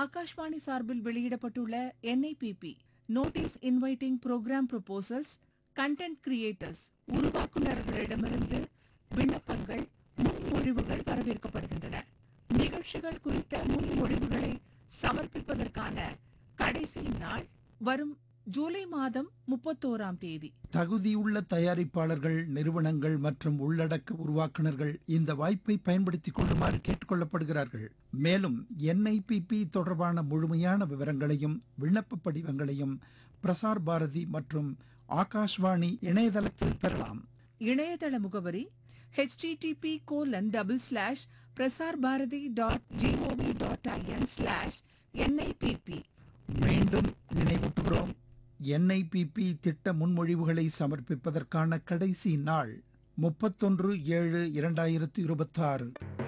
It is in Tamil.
ஆகாஷ்வாணி சார்பில் வெளியிடப்பட்டுள்ள NIPP notice inviting programme proposals content creators உருவாக்குநர்களிடமிருந்து விண்ணப்பங்கள் முன்மொழிவுகள் வரவேற்கப்படுகின்றன நிகழ்ச்சிகள் குறித்த முன்மொழிவுகளை சமர்ப்பிப்பதற்கான கடைசி நாள் வரும் ஜூலை மாதம் முப்பத்தோராம் தேதி தகுதியுள்ள தயாரிப்பாளர்கள் நிறுவனங்கள் மற்றும் உள்ளடக்க உருவாக்குனர்கள் இந்த வாய்ப்பை பயன்படுத்திக் கொள்ளுமாறு கேட்டுக்கொள்ளப்படுகிறார்கள் மேலும் என்ஐபிபி தொடர்பான முழுமையான விவரங்களையும் விண்ணப்ப படிவங்களையும் பிரசார் பாரதி மற்றும் ஆகாஷ்வாணி இணையதளத்தில் பெறலாம் இணையதள முகவரி http colon double slash Prasar Bharati dot GOV dot IN slash NIPP மீண்டும் நினைவூட்டுகிறோம் என்ஐபிபி திட்ட முன்மொழிவுகளை சமர்ப்பிப்பதற்கான கடைசி நாள் முப்பத்தொன்று ஏழு இரண்டாயிரத்து இருபத்தாறு